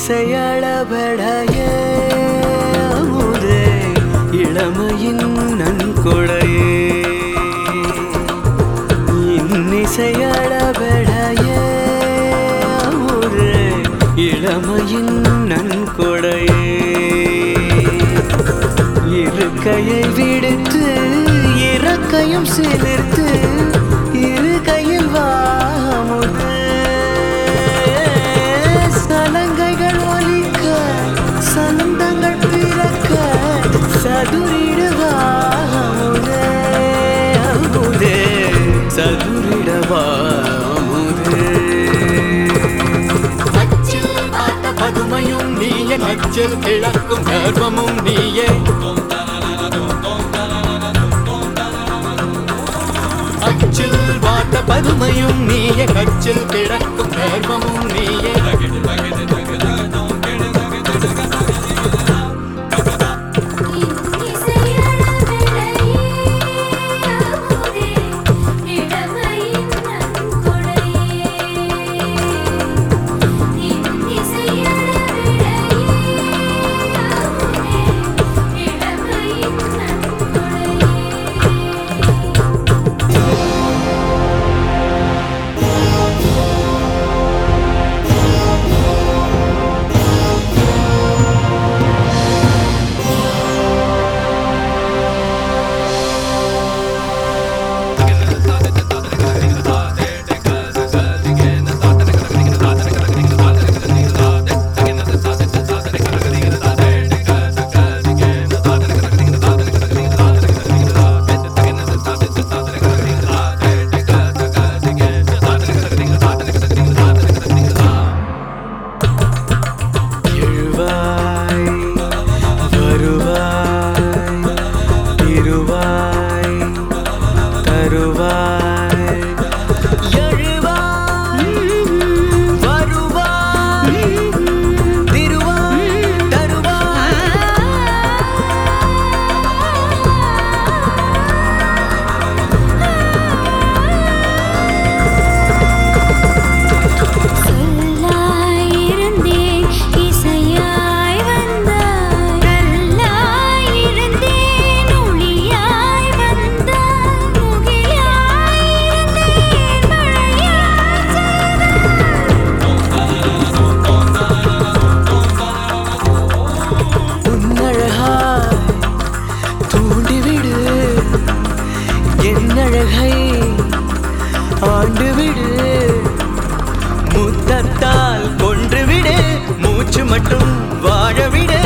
இன்னிசையளபடைய அமுதே இளமையின் நன்கொடையே இன்னிசையளபடைய அமுதே இளமையின் நன்கொடையே இருக்கையை விடுத்து இறக்கையும் சிலிர்த்து இரு கையில் வாமுது சலங்கைகள் ஒலிக்க சலந்தங்கள் பிறக்க சதுரிடுவாமுதே அமுதே சதுரிடவாமுதே அச்சில் பார்த்த பதுமையும் நீயே அச்சில் கிழக்கும் கர்வமும் நீயே அச்சில் பார்த்த பதுமையும் நீயே கச்சில் கிழக்கும் கர்வமும் நீயே எழுவாய் வருவாய் திருவாய் தருவாய் எழுவாய் வருவாய் திருவாய் தருவாய் சொல்லாயிருந்தேன் இசையாய் வந்தாய் கல்லாயிருந்தேன் ஒளியாய் வந்தாய் முகிலாயிருந்தேன் மழையாய் உன்னழகாய் தூண்டிவிடு என்னழகை ஆண்டுவிடு முத்தத்தால் கொன்றுவிடு மூச்சு மட்டும் வாழவிடு